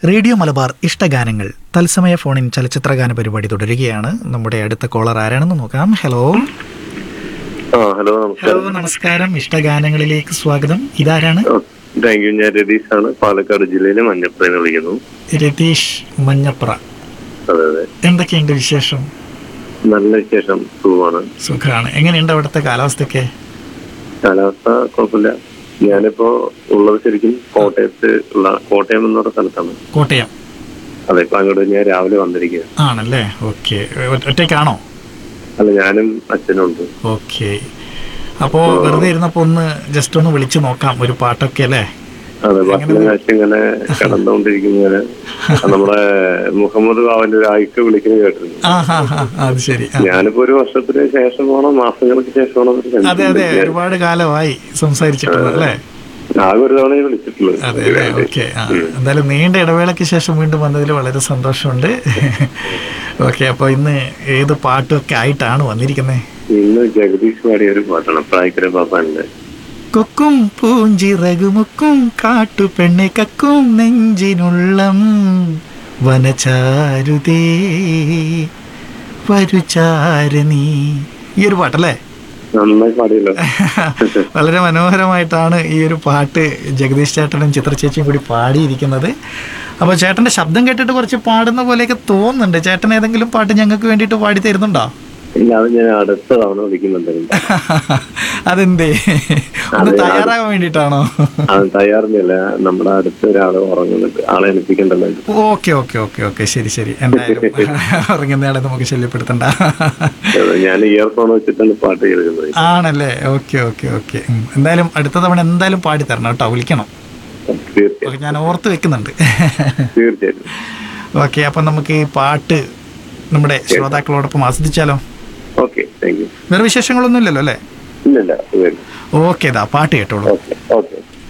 Radio Malabar ഇഷ്ടഗാനങ്ങൾ തത്സമയ ഫോണിൻ ചലച്ചിത്രഗാന പരിപാടി തുടരുകയാണ് നമ്മുടെ അടുത്ത കോളർ ആരാണെന്ന് നോക്കാം ഹലോ ആ ഹലോ ഹലോ നമസ്കാരം നമസ്കാരം ഇഷ്ടഗാനങ്ങളിലേക്ക് സ്വാഗതം ഇതാരാണ് താങ്ക് യു ഞാൻ രതീഷ് ആണ് പാലക്കാട് ജില്ലയിലെ മഞ്ഞപ്പുറയിൽ വിളിക്കുന്നു രതീഷ് മഞ്ഞപ്ര അതെ അതെ എന്തൊക്കെയുണ്ട് വിശേഷം നല്ല വിശേഷം സുഖമാണ് സുഖമാണ് എങ്ങനെയുണ്ട് അവിടുത്തെ കാലാവസ്ഥയൊക്കെ കാലാവസ്ഥ കുഴപ്പമില്ല ഞാനിപ്പോ ഉള്ളത് ശരിക്കും കോട്ടയത്ത് ഉള്ള കോട്ടയം എന്ന് പറഞ്ഞ സ്ഥലത്താണ് കോട്ടയം അതെ ഇപ്പൊ അങ്ങോട്ട് ഞാൻ രാവിലെ വന്നിരിക്കുക ആണല്ലേ ഓക്കെ ഒറ്റയ്ക്കാണോ അല്ല ഞാനും അച്ഛനും ഉണ്ട് ഓക്കെ അപ്പോൾ വെറുതെ ഇരുന്നപ്പോൾ ഒന്ന് ജസ്റ്റ് ഒന്ന് വിളിച്ചു നോക്കാം ഒരു പാട്ടൊക്കെ അല്ലേ അതെ ഭക്ഷണം കഴിച്ച് ഇങ്ങനെ കിടന്നുകൊണ്ടിരിക്കുന്ന നമ്മുടെ മുഹമ്മദ് ബാബന്റെ ഒരു ആയിക്ക് വിളിക്കുന്നത് കേട്ടിരുന്നു ആ ഹാ ഹാ അത് ശരി ആ. ഞാനിപ്പോ ഒരു വർഷത്തിന് ശേഷമാണോ മാസങ്ങൾക്ക് ശേഷമാണോ എന്നൊരു അതെ അതെ സംശയം. ഒരുപാട് കാലമായി സംസാരിച്ചിട്ടുള്ളത് അല്ലേ ആകെ ഒരു തവണ വിളിച്ചിട്ടുള്ളൂ അതെ അല്ലേ ഓക്കെ ആ എന്തായാലും നീണ്ട ഇടവേളയ്ക്ക് ശേഷം വീണ്ടും വന്നതിൽ വളരെ സന്തോഷമുണ്ട് ഓക്കെ അപ്പോൾ ഇന്ന് ഏത് പാട്ടൊക്കെ ആയിട്ടാണ് വന്നിരിക്കുന്നത് ഇന്ന് ജഗദീഷ് പാടിയ ഒരു പാട്ടാണ് പ്രായക്കര പാപ്പാന്റെ കൊക്കും പൂഞ്ചിറകുമുക്കും കാട്ടുപെണ്ണെ കക്കും നെഞ്ചിനുള്ളം വനചാരുതേ വരുചാരണി ഈ ഒരു പാട്ടല്ലേ നന്നായി പാടിയല്ലോ വളരെ മനോഹരമായിട്ടാണ് ഈ ഒരു പാട്ട് ജഗദീഷ് ചേട്ടനും ചിത്ര ചേച്ചിയും കൂടി പാടിയിരിക്കുന്നത് അപ്പോൾ ചേട്ടൻ്റെ ശബ്ദം കേട്ടിട്ട് കുറച്ച് പാടുന്ന പോലെയൊക്കെ തോന്നുന്നുണ്ട് ചേട്ടൻ ഏതെങ്കിലും പാട്ട് ഞങ്ങൾക്ക് വേണ്ടിയിട്ട് പാടി തരുന്നുണ്ടോ ഇല്ല അത് ഞാൻ അടുത്ത തവണ വിളിക്കുന്നുണ്ടായിരുന്നു അതെന്തേ ഒന്ന് തയ്യാറാകാൻ വേണ്ടിയിട്ടാണോ അത് തയ്യാറില്ല നമ്മുടെ അടുത്ത ഒരാള് ഉറങ്ങുന്നുണ്ട് ആളെ എണിപ്പിക്കണ്ടല്ലോ ഓക്കെ ഓക്കെ ഓക്കെ ഓക്കെ ശരി ശരി എന്തായാലും ഇറങ്ങുന്നയാളെ നമുക്ക് ശല്യപ്പെടുത്തണ്ട അതെ, ഞാൻ ഇയർഫോൺ വെച്ചിട്ടാണ് പാട്ട് കേൾക്കുന്നത് ആണല്ലേ ഓക്കെ ഓക്കെ ഓക്കെ എന്തായാലും അടുത്ത തവണ എന്തായാലും പാടി തരണം കേട്ടോ വിളിക്കണം തീർച്ചയായും ഓക്കെ ഞാൻ ഓർത്ത് വെക്കുന്നുണ്ട് തീർച്ചയായിട്ടും ഓക്കെ അപ്പം നമുക്ക് ഈ പാട്ട് നമ്മുടെ ശ്രോതാക്കളോടൊപ്പം ആസ്വദിച്ചാലോ ഓക്കെ താങ്ക് യു വേറെ വിശേഷങ്ങളൊന്നും ഇല്ലല്ലോ അല്ലേ ഇല്ലില്ല ഓക്കെ ഇതാ പാട്ട് കേട്ടോളൂ ഓക്കെ ഓക്കെ